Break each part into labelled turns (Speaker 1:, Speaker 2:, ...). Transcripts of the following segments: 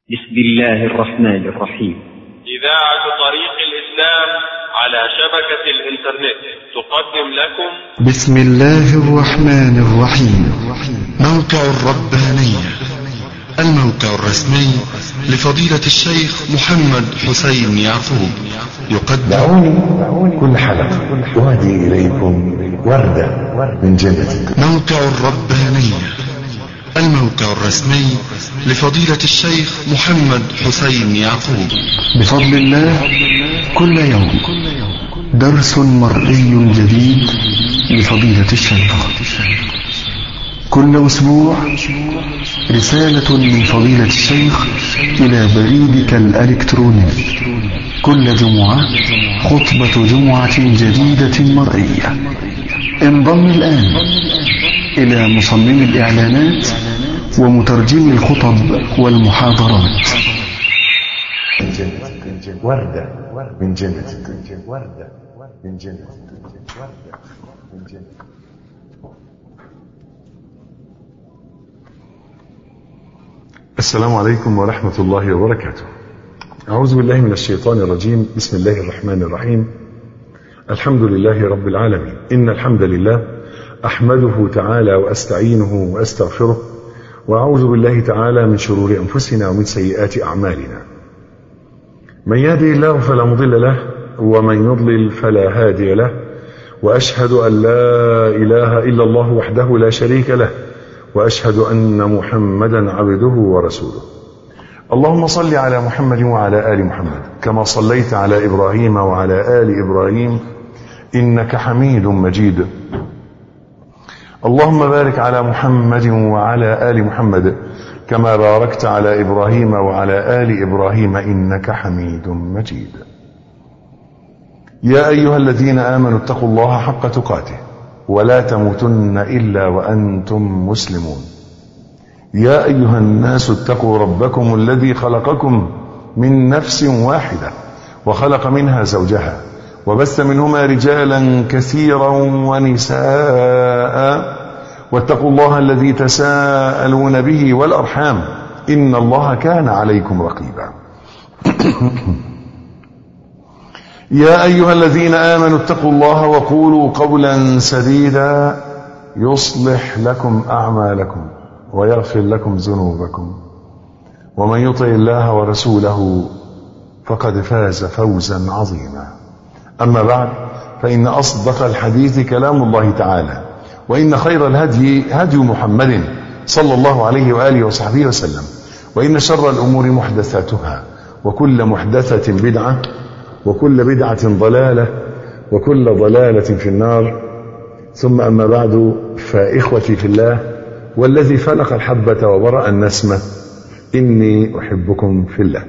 Speaker 1: بسم الله الرحمن الرحيم
Speaker 2: إذاعة طريق الإسلام على شبكة الإنترنت تقدم لكم
Speaker 3: بسم الله الرحمن الرحيم موقع الربانية الموقع الرسمي لفضيلة الشيخ محمد حسين يعقوب يقدم
Speaker 4: دعوني كل حلقة أهدي إليكم وردة من جنة
Speaker 3: موقع الربانية الموقع الرسمي لفضيلة الشيخ محمد حسين يعقوب بفضل الله كل يوم درس مرئي جديد لفضيلة الشيخ كل أسبوع رسالة من فضيلة الشيخ إلى بريدك الإلكتروني كل جمعة خطبة جمعة جديدة مرئية انضم الآن إلى مصمم الإعلانات ومترجم الخطب والمحاضرات
Speaker 4: من جنة وردة من جنة وردة من جنة وردة من جنة
Speaker 5: السلام عليكم ورحمة الله وبركاته أعوذ بالله من الشيطان الرجيم بسم الله الرحمن الرحيم الحمد لله رب العالمين إن الحمد لله أحمده تعالى وأستعينه وأستغفره وأعوذ بالله تعالى من شرور أنفسنا ومن سيئات أعمالنا من يهدي الله فلا مضل له ومن يضلل فلا هادي له وأشهد أن لا إله إلا الله وحده لا شريك له واشهد ان محمدا عبده ورسوله اللهم صل على محمد وعلى ال محمد كما صليت على ابراهيم وعلى ال ابراهيم انك حميد مجيد اللهم بارك على محمد وعلى ال محمد كما باركت على ابراهيم وعلى ال ابراهيم انك حميد مجيد يا ايها الذين امنوا اتقوا الله حق تقاته ولا تموتن الا وانتم مسلمون يا ايها الناس اتقوا ربكم الذي خلقكم من نفس واحده وخلق منها زوجها وبث منهما رجالا كثيرا ونساء واتقوا الله الذي تساءلون به والارحام ان الله كان عليكم رقيبا يا ايها الذين امنوا اتقوا الله وقولوا قولا سديدا يصلح لكم اعمالكم ويغفر لكم ذنوبكم ومن يطع الله ورسوله فقد فاز فوزا عظيما اما بعد فان اصدق الحديث كلام الله تعالى وان خير الهدي هدي محمد صلى الله عليه واله وصحبه وسلم وان شر الامور محدثاتها وكل محدثه بدعه وكل بدعة ضلالة وكل ضلالة في النار ثم أما بعد فإخوتي في الله والذي فلق الحبة وبرأ النسمة إني أحبكم في الله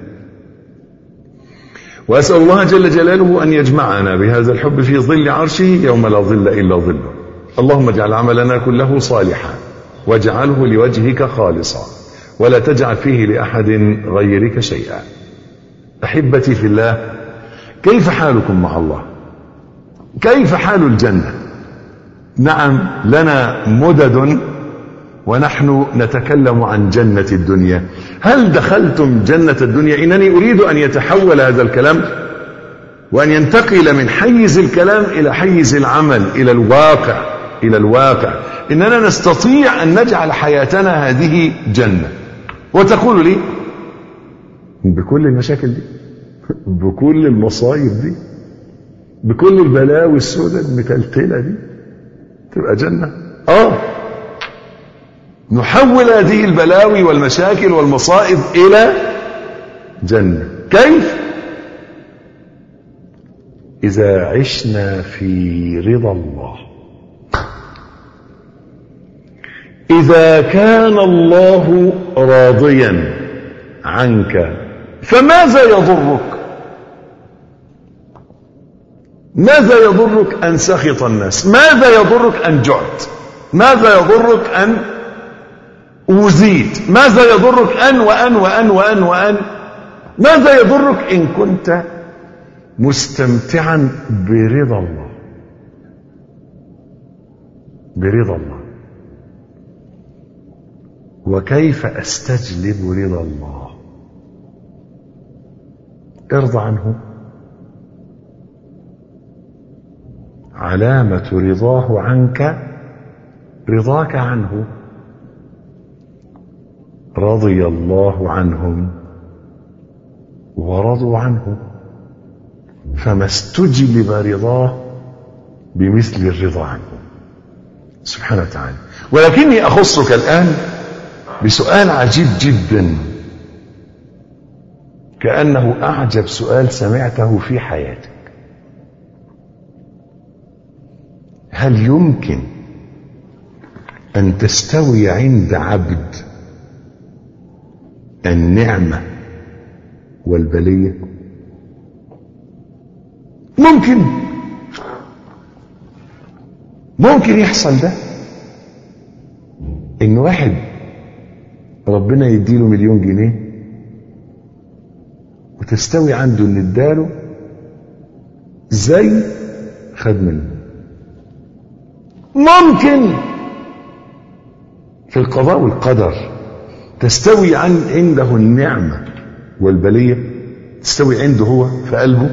Speaker 5: وأسأل الله جل جلاله أن يجمعنا بهذا الحب في ظل عرشه يوم لا ظل إلا ظله اللهم اجعل عملنا كله صالحا واجعله لوجهك خالصا ولا تجعل فيه لأحد غيرك شيئا أحبتي في الله كيف حالكم مع الله كيف حال الجنة نعم لنا مدد ونحن نتكلم عن جنة الدنيا هل دخلتم جنة الدنيا إنني أريد أن يتحول هذا الكلام وأن ينتقل من حيز الكلام إلى حيز العمل إلى الواقع إلى الواقع إننا نستطيع أن نجعل حياتنا هذه جنة وتقول لي بكل المشاكل دي بكل المصايب دي بكل البلاوي السوداء المتلتلة دي تبقى جنة اه نحول هذه البلاوي والمشاكل والمصائب إلى جنة كيف إذا عشنا في رضا الله إذا كان الله راضيا عنك فماذا يضرك ماذا يضرك أن سخط الناس ماذا يضرك أن جعت ماذا يضرك أن أوذيت ماذا يضرك أن وأن وأن وأن وأن ماذا يضرك إن كنت مستمتعا برضا الله برضا الله وكيف استجلب رضا الله ارضى عنه علامة رضاه عنك رضاك عنه رضي الله عنهم ورضوا عنه فما استجلب رضاه بمثل الرضا عنه سبحانه وتعالى ولكني أخصك الآن بسؤال عجيب جدا كأنه أعجب سؤال سمعته في حياتك هل يمكن أن تستوي عند عبد النعمة والبلية ممكن ممكن يحصل ده ان واحد ربنا يديله مليون جنيه وتستوي عنده اللي اداله زي خد منه ممكن في القضاء والقدر تستوي عن عنده النعمة والبلية تستوي عنده هو في قلبه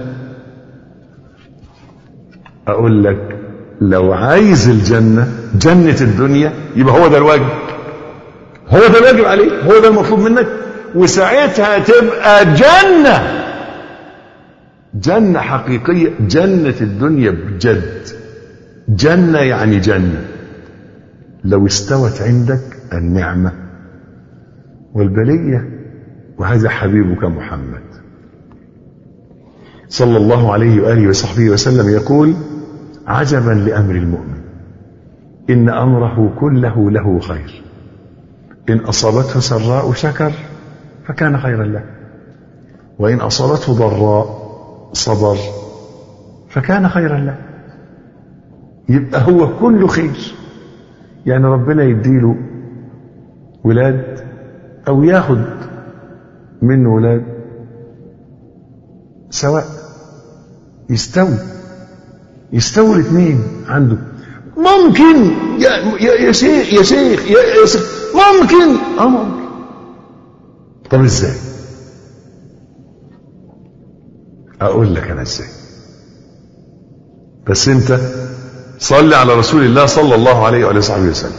Speaker 5: أقول لك لو عايز الجنة جنة الدنيا يبقى هو ده الواجب هو ده الواجب عليه هو ده المطلوب منك وساعتها تبقى جنة جنة حقيقية جنة الدنيا بجد جنة يعني جنة لو استوت عندك النعمة والبلية وهذا حبيبك محمد صلى الله عليه وآله وصحبه وسلم يقول عجبا لأمر المؤمن إن أمره كله له خير إن أصابته سراء شكر فكان خيرا له وإن أصابته ضراء صبر فكان خيرا له يبقى هو كله خير يعني ربنا يديله ولاد أو ياخد منه ولاد سواء يستوي يستوي الاثنين عنده ممكن يا يا يا شيخ يا شيخ يا, يا شيخ ممكن اه ممكن طب ازاي اقول لك انا ازاي بس انت صلي على رسول الله صلى الله عليه وعلى صحبه وسلم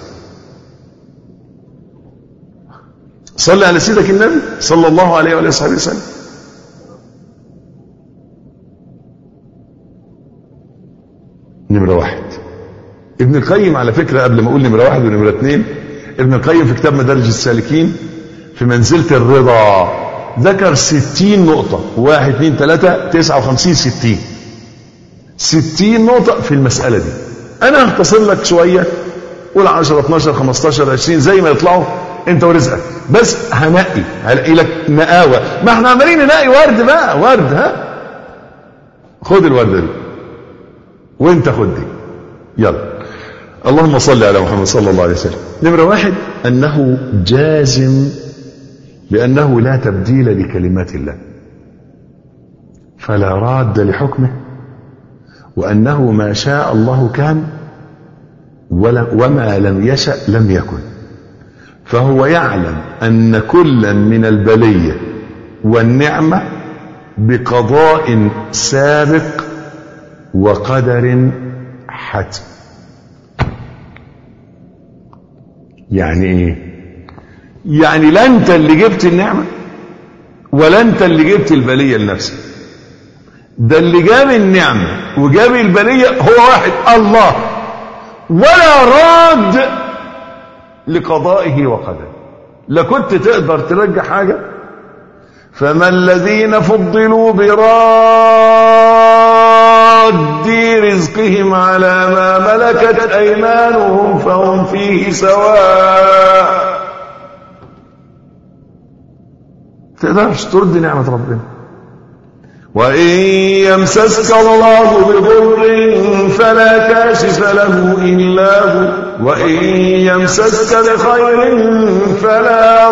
Speaker 5: صلي على سيدك النبي صلى الله عليه وعلى صحبه وسلم نمرة واحد ابن القيم على فكرة قبل ما أقول نمرة واحد ونمرة اثنين ابن القيم في كتاب مدارج السالكين في منزلة الرضا ذكر ستين نقطة واحد اثنين ثلاثة تسعة وخمسين ستين ستين نقطة في المسألة دي أنا هختصر لك شوية قول 10 12 15 20 زي ما يطلعوا انت ورزقك بس هنقي هلاقي لك نقاوة ما احنا عمالين ننقي ورد بقى ورد ها خد الوردة دي وانت خد دي يلا اللهم صل على محمد صلى الله عليه وسلم نمرة واحد أنه جازم بأنه لا تبديل لكلمات الله فلا راد لحكمه وأنه ما شاء الله كان وما لم يشأ لم يكن فهو يعلم أن كلا من البلية والنعمة بقضاء سابق وقدر حتم يعني ايه يعني لا انت اللي جبت النعمة ولا انت اللي جبت البلية لنفسك ده اللي جاب النعمة وجاب البلية هو واحد الله ولا راد لقضائه وقدره لا كنت تقدر ترجع حاجة فما الذين فضلوا براد رزقهم على ما ملكت أيمانهم فهم فيه سواء تقدرش ترد نعمة ربنا وإن يمسسك الله بضر فلا كاشف له إلا هو وإن يمسسك بخير فلا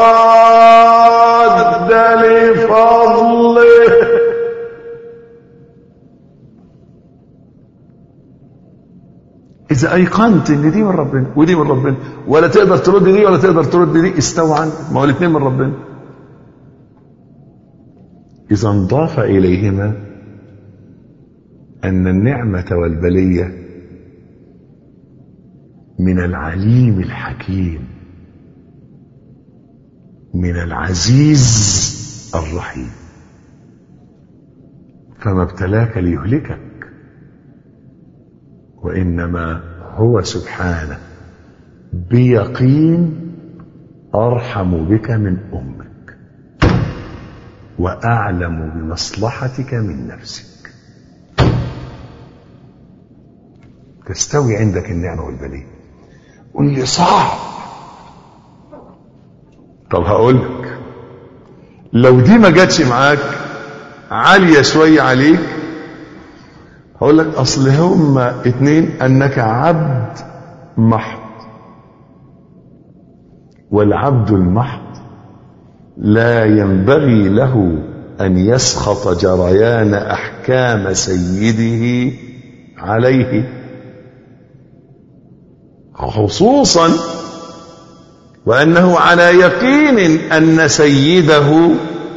Speaker 5: راد لفضله إذا أيقنت إن دي من ربنا ودي من ربنا ولا تقدر ترد دي ولا تقدر ترد دي استوى عنك ما هو الاثنين من ربنا إذا انضاف إليهما أن النعمة والبلية من العليم الحكيم من العزيز الرحيم فما ابتلاك ليهلكك وإنما هو سبحانه بيقين أرحم بك من أمك وأعلم بمصلحتك من نفسك تستوي عندك النعمة والبلية قل لي صعب طب هقول لك لو دي ما جاتش معاك عالية شوية عليك هقول لك اصل هما اتنين انك عبد محض والعبد المحض لا ينبغي له ان يسخط جريان احكام سيده عليه خصوصا وانه على يقين ان سيده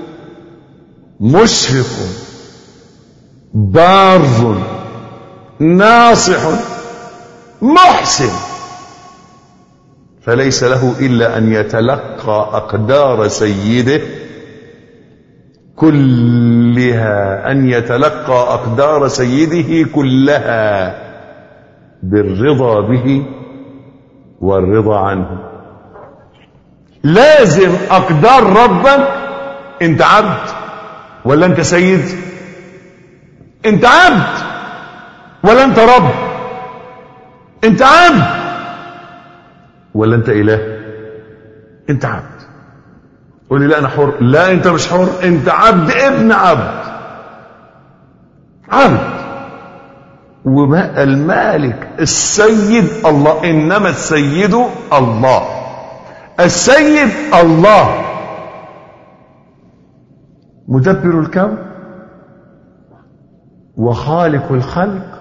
Speaker 5: مشفق بار ناصح محسن فليس له الا ان يتلقى اقدار سيده كلها ان يتلقى اقدار سيده كلها بالرضا به والرضا عنه لازم اقدار ربك انت عبد ولا انت سيد انت عبد ولا انت رب انت عبد ولا انت اله انت عبد قول لي لا انا حر لا انت مش حر انت عبد ابن عبد عبد وما المالك السيد الله انما السيد الله السيد الله مدبر الكون وخالق الخلق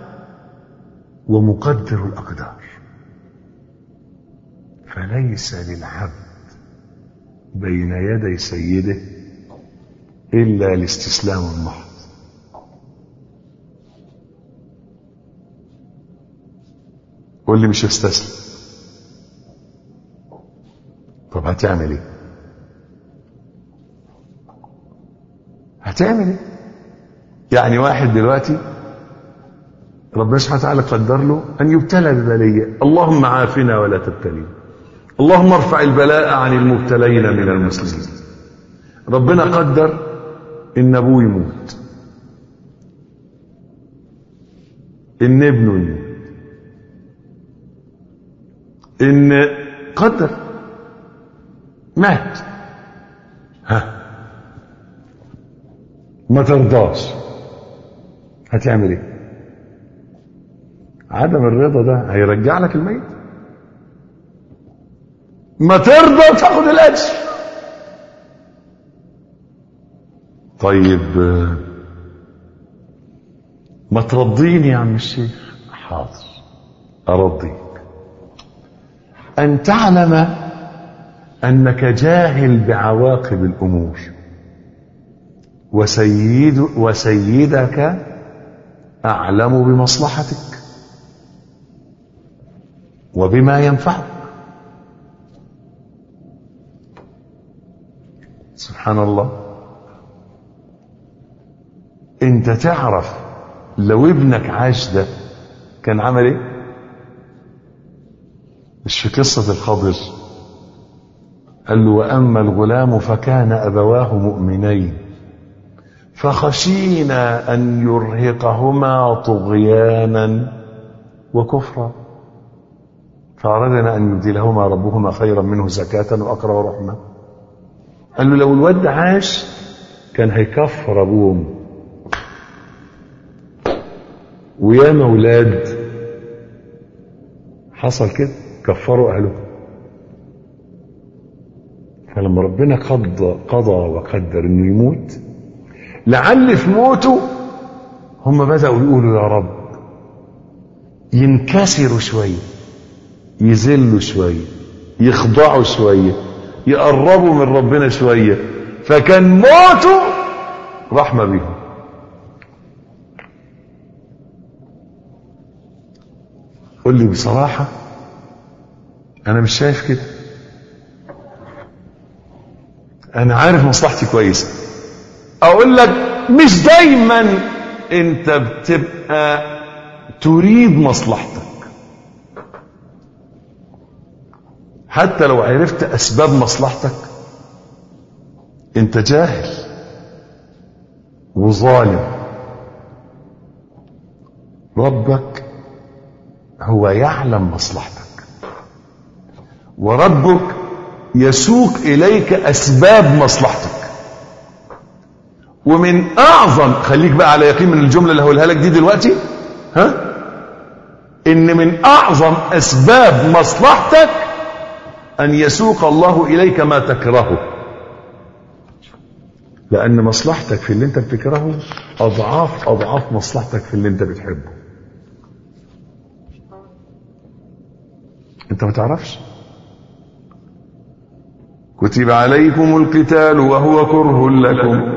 Speaker 5: ومقدر الاقدار فليس للعبد بين يدي سيده الا الاستسلام المحض قول لي مش هستسلم طب هتعمل ايه هتعمل ايه يعني واحد دلوقتي ربنا سبحانه وتعالى قدر له ان يبتلى ببليه اللهم عافنا ولا تبتلينا اللهم ارفع البلاء عن المبتلين من المسلمين ربنا قدر ان ابوه يموت ان ابنه يموت ان قدر مات ها ما ترضاش هتعمل ايه عدم الرضا ده هيرجع لك الميت ما ترضى تاخد الاجر طيب ما ترضيني يا عم الشيخ حاضر ارضيك ان تعلم انك جاهل بعواقب الامور وسيد وسيدك اعلم بمصلحتك وبما ينفعك سبحان الله انت تعرف لو ابنك عاش ده كان عمل ايه مش في قصة الخضر قال له وأما الغلام فكان أبواه مؤمنين فخشينا أن يرهقهما طغيانا وكفرا فأردنا أن يبدلهما ربهما خيرا منه زكاة وأقرب رحمة قال له لو الواد عاش كان هيكفر أبوه وأمه ويا مولاد حصل كده كفروا أهله فلما ربنا قضى قضى وقدر انه يموت لعل في موته هم بدأوا يقولوا يا رب ينكسروا شوية يذلوا شوية يخضعوا شوية يقربوا من ربنا شوية فكان موته رحمة بيهم قول لي بصراحة أنا مش شايف كده أنا عارف مصلحتي كويسة أقول لك مش دايما أنت بتبقى تريد مصلحتك حتى لو عرفت أسباب مصلحتك أنت جاهل وظالم ربك هو يعلم مصلحتك وربك يسوق إليك أسباب مصلحتك ومن أعظم خليك بقى على يقين من الجملة اللي هقولها لك دي دلوقتي ها إن من أعظم أسباب مصلحتك أن يسوق الله إليك ما تكرهه لأن مصلحتك في اللي أنت بتكرهه أضعاف أضعاف مصلحتك في اللي أنت بتحبه أنت ما تعرفش كتب عليكم القتال وهو كره لكم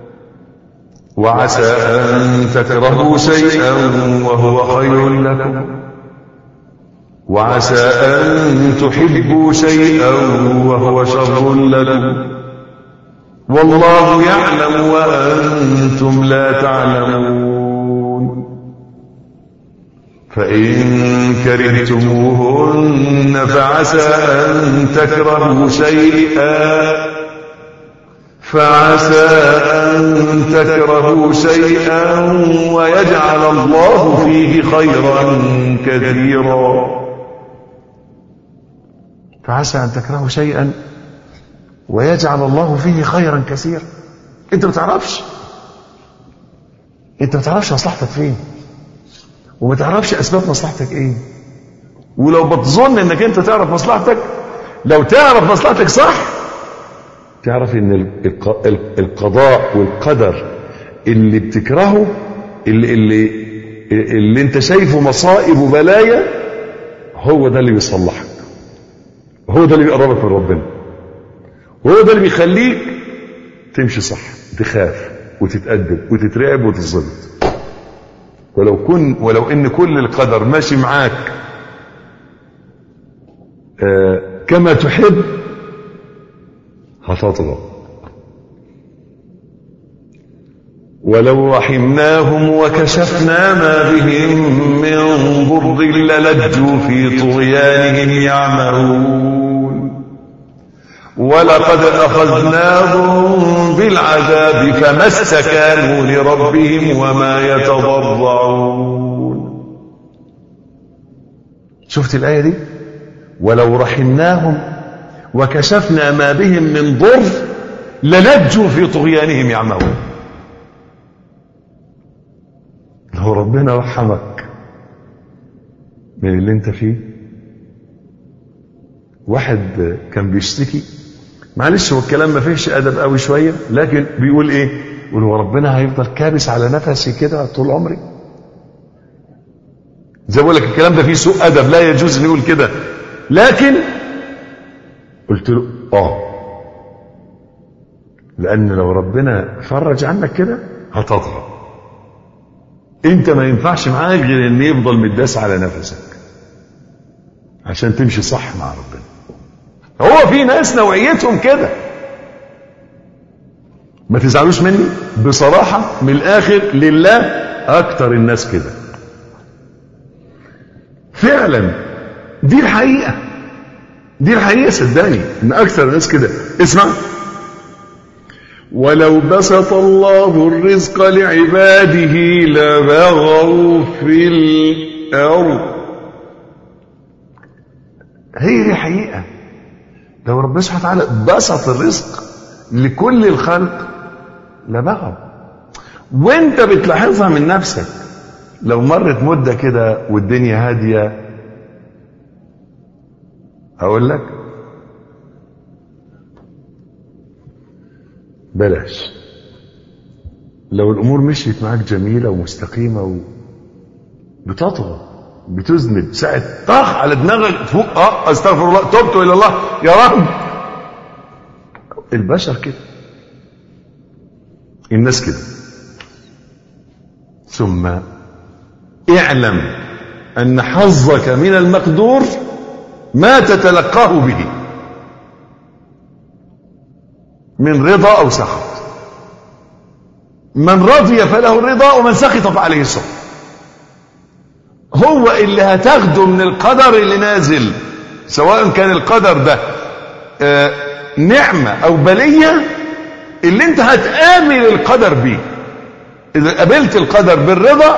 Speaker 5: وعسى أن تكرهوا شيئا وهو خير لكم وعسى أن تحبوا شيئا وهو شر لكم والله يعلم وأنتم لا تعلمون فإن كرهتموهن فعسى أن تكرهوا شيئا فعسى أن تكرهوا شيئا ويجعل الله فيه خيرا كثيرا فعسى أن تكرهوا شيئا ويجعل الله فيه خيرا كثيرا انت ما تعرفش انت ما تعرفش مصلحتك فين وما تعرفش اسباب مصلحتك ايه ولو بتظن انك انت تعرف مصلحتك لو تعرف مصلحتك صح تعرف ان الق- ال- القضاء والقدر اللي بتكرهه اللي, اللي, اللي انت شايفه مصائب وبلايا هو ده اللي بيصلحك هو ده اللي بيقربك من ربنا وهو ده اللي بيخليك تمشي صح تخاف وتتأدب وتترعب وتتظبط ولو كن ولو ان كل القدر ماشي معاك آه كما تحب هتطغى ولو رحمناهم وكشفنا ما بهم من ضر للجوا في طغيانهم يعمهون ولقد أخذناهم بالعذاب فما استكانوا لربهم وما يتضرعون شفت الآية دي ولو رحمناهم وكشفنا ما بهم من ضر للجوا في طغيانهم يعمهون لو ربنا رحمك من اللي انت فيه واحد كان بيشتكي معلش هو الكلام ما فيهش ادب قوي شويه لكن بيقول ايه يقول هو ربنا هيفضل كابس على نفسي كده طول عمري زي بقول لك الكلام ده فيه سوء ادب لا يجوز ان يقول كده لكن قلت له اه لان لو ربنا فرج عنك كده هتطغى انت ما ينفعش معاك غير ان يفضل متداس على نفسك عشان تمشي صح مع ربنا هو في ناس نوعيتهم كده ما تزعلوش مني بصراحة من الآخر لله أكتر الناس كده فعلا دي الحقيقة دي الحقيقة صدقني إن أكثر الناس كده اسمع ولو بسط الله الرزق لعباده لبغوا في الأرض هي دي حقيقة لو ربنا سبحانه وتعالى بسط الرزق لكل الخلق لبغوا وانت بتلاحظها من نفسك لو مرت مدة كده والدنيا هادية اقول لك بلاش لو الامور مشيت معاك جميلة ومستقيمة و... بتطغى بتذنب ساعة طخ على دماغك فوق اه استغفر الله تبت الى الله يا رب البشر كده الناس كده ثم اعلم ان حظك من المقدور ما تتلقاه به من رضا او سخط من رضي فله الرضا ومن سخط فعليه السخط هو اللي هتاخده من القدر اللي نازل سواء كان القدر ده آه نعمة او بلية اللي انت هتقابل القدر بيه اذا قابلت القدر بالرضا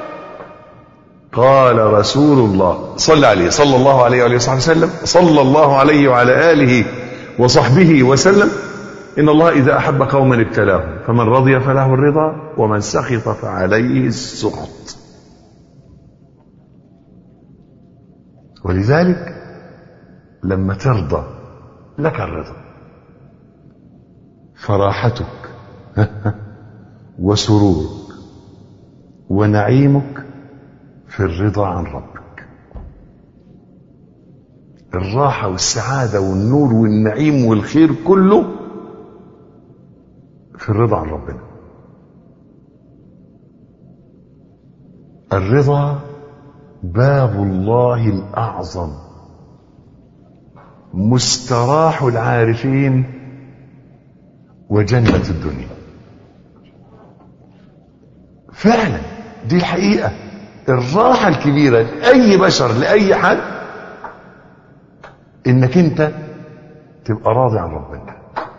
Speaker 5: قال رسول الله صلى عليه صلى الله عليه وآله وصحبه وسلم صلى الله عليه وعلى آله وصحبه وسلم إن الله إذا أحب قوما ابتلاهم فمن رضي فله الرضا ومن سخط فعليه السخط ولذلك لما ترضى لك الرضا فراحتك وسرورك ونعيمك في الرضا عن ربك الراحة والسعادة والنور والنعيم والخير كله في الرضا عن ربنا الرضا باب الله الأعظم مستراح العارفين وجنة الدنيا فعلا دي الحقيقة الراحة الكبيرة لأي بشر لأي حد إنك أنت تبقى راضي عن ربنا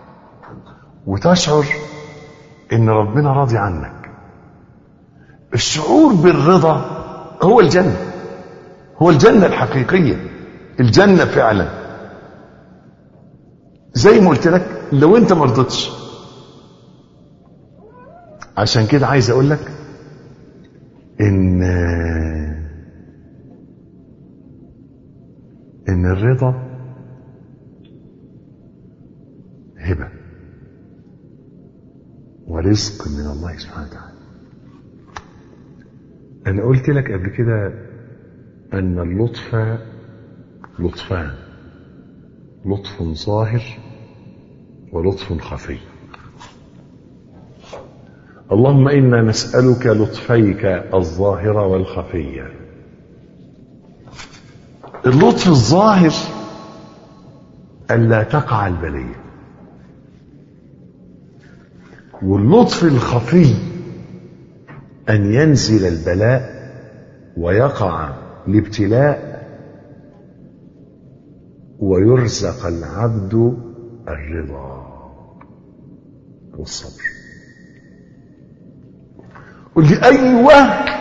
Speaker 5: وتشعر إن ربنا راضي عنك الشعور بالرضا هو الجنة هو الجنة الحقيقية الجنة فعلا زي ما قلت لك لو انت ما رضيتش عشان كده عايز اقول لك ان ان الرضا هبه ورزق من الله سبحانه وتعالى انا قلت لك قبل كده ان اللطف لطفان لطف ظاهر ولطف خفي اللهم انا نسالك لطفيك الظاهر والخفي اللطف الظاهر الا تقع البليه واللطف الخفي ان ينزل البلاء ويقع الابتلاء ويرزق العبد الرضا والصبر قل لي ايوه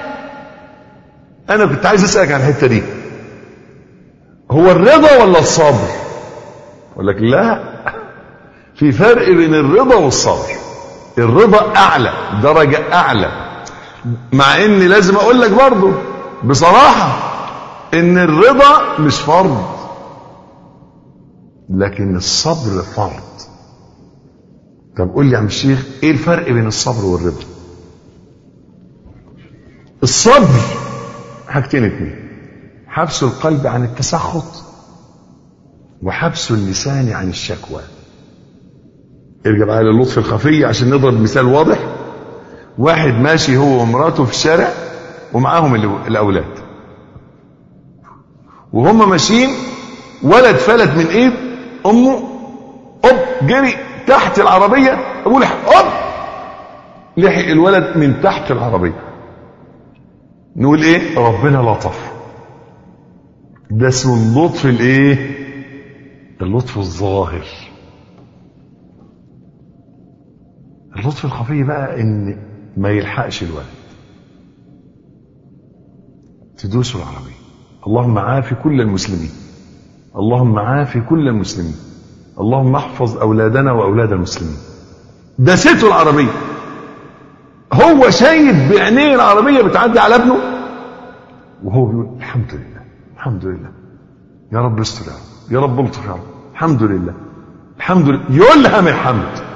Speaker 5: انا كنت عايز اسالك عن الحته دي هو الرضا ولا الصبر اقول لك لا في فرق بين الرضا والصبر الرضا اعلى درجه اعلى مع اني لازم اقول لك برضه بصراحه ان الرضا مش فرض لكن الصبر فرض طب قول لي يا عم الشيخ ايه الفرق بين الصبر والرضا الصبر حاجتين اتنين حبس القلب عن التسخط وحبس اللسان عن الشكوى ارجع بقى للطف الخفي عشان نضرب مثال واضح واحد ماشي هو ومراته في الشارع ومعاهم الاولاد وهم ماشيين ولد فلت من ايد امه اب جري تحت العربيه ابوه لحق اب لحق الولد من تحت العربيه نقول ايه ربنا لطف ده اسمه اللطف الايه اللطف الظاهر اللطف الخفي بقى ان ما يلحقش الولد تدوس العربيه اللهم عافي كل المسلمين اللهم عافي كل المسلمين اللهم احفظ اولادنا واولاد المسلمين دسته العربيه هو شايف بعينيه العربيه بتعدي على ابنه وهو بيقول الحمد لله الحمد لله يا رب استر يا رب يا رب الطف يا رب الحمد لله الحمد لله يلهم الحمد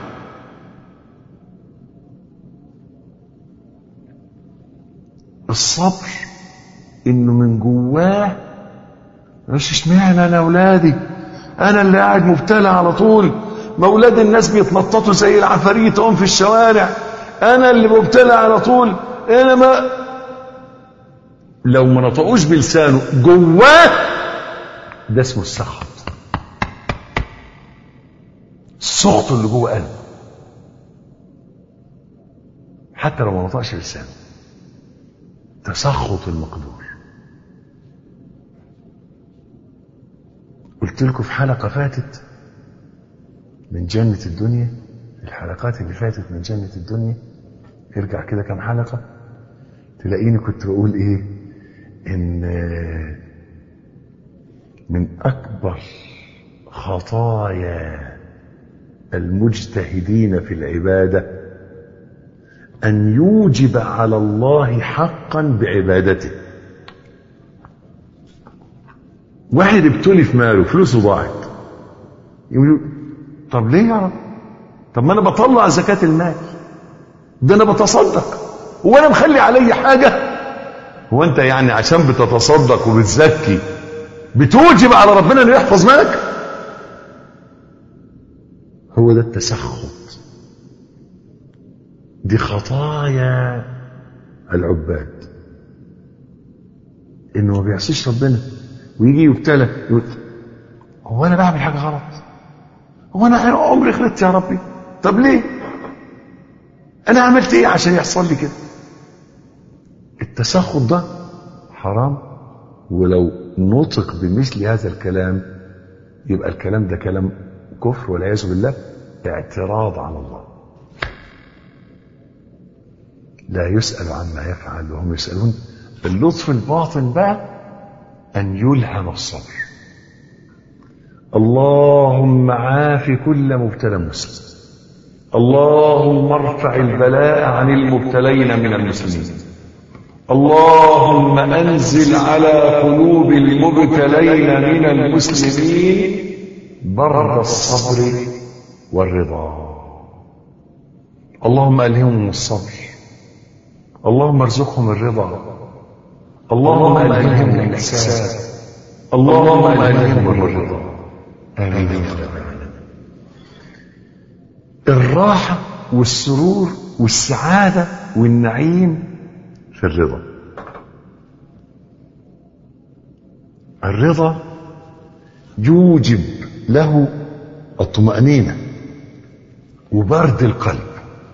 Speaker 5: الصبر انه من جواه مش اشمعنى انا اولادي انا اللي قاعد مبتلى على طول ما اولاد الناس بيتنططوا زي العفاريت هم في الشوارع انا اللي مبتلى على طول انا ما لو ما نطقوش بلسانه جواه ده اسمه السخط السخط اللي جوه قلبه حتى لو ما نطقش بلسانه تسخط المقدور قلت لكم في حلقة فاتت من جنة الدنيا الحلقات اللي فاتت من جنة الدنيا ارجع كده كام حلقة تلاقيني كنت بقول ايه ان من اكبر خطايا المجتهدين في العباده ان يوجب على الله حقا بعبادته واحد ابتلي في ماله فلوسه ضاعت يقول طب ليه يا رب طب ما انا بطلع زكاه المال ده انا بتصدق هو انا مخلي علي حاجه هو انت يعني عشان بتتصدق وبتزكي بتوجب على ربنا انه يحفظ مالك هو ده التسخط دي خطايا العباد انه ما بيعصيش ربنا ويجي يبتلى يقول هو انا بعمل حاجه غلط هو انا عمري غلطت يا ربي طب ليه انا عملت ايه عشان يحصل لي كده التسخط ده حرام ولو نطق بمثل هذا الكلام يبقى الكلام ده كلام كفر والعياذ بالله اعتراض على الله لا يسأل عما يفعل وهم يسألون اللطف الباطن بقى أن يلهم الصبر اللهم عاف كل مبتلى مسلم اللهم ارفع البلاء عن المبتلين من المسلمين اللهم انزل على قلوب المبتلين من المسلمين برد الصبر والرضا اللهم الهمهم الصبر اللهم ارزقهم الرضا اللهم الهمهم الاحسان اللهم الهمهم الرضا امين يا رب العالمين الراحه والسرور والسعاده والنعيم في الرضا الرضا يوجب له الطمأنينة وبرد القلب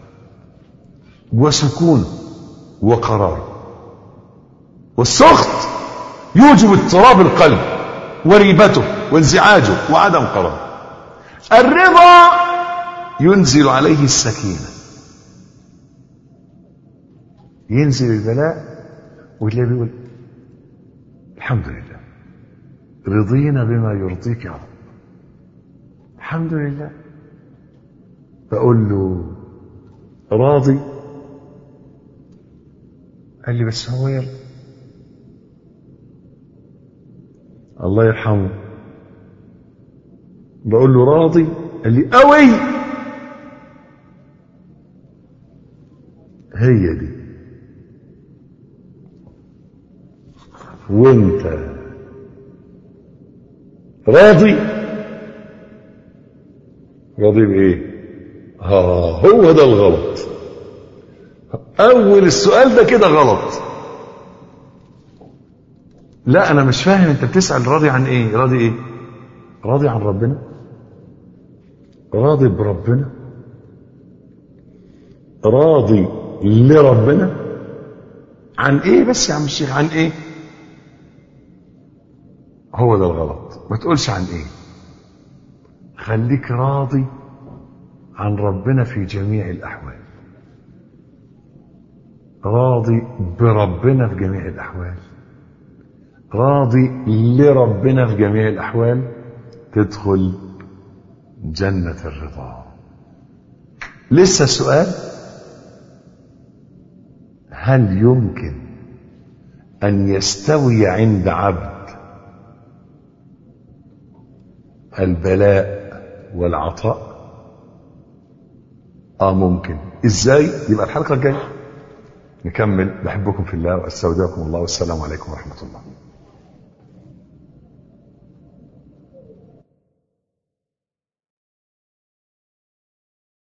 Speaker 5: وسكونه وقراره والسخط يوجب اضطراب القلب وريبته وانزعاجه وعدم قراره الرضا ينزل عليه السكينه ينزل البلاء وتلاقيه بيقول الحمد لله رضينا بما يرضيك يا رب الحمد لله بقول له راضي قال لي بس هو يلا الله يرحمه بقول له راضي قال لي قوي هي دي وانت راضي راضي بايه ها هو ده الغلط اول السؤال ده كده غلط لا انا مش فاهم انت بتسال راضي عن ايه راضي ايه راضي عن ربنا راضي بربنا راضي لربنا عن ايه بس يا عم الشيخ عن ايه هو ده الغلط ما تقولش عن ايه خليك راضي عن ربنا في جميع الاحوال راضي بربنا في جميع الاحوال راضي لربنا في جميع الاحوال تدخل جنه الرضا لسه سؤال هل يمكن ان يستوي عند عبد البلاء والعطاء اه ممكن ازاي يبقى الحلقه الجايه نكمل بحبكم في الله واستودعكم الله والسلام عليكم ورحمه الله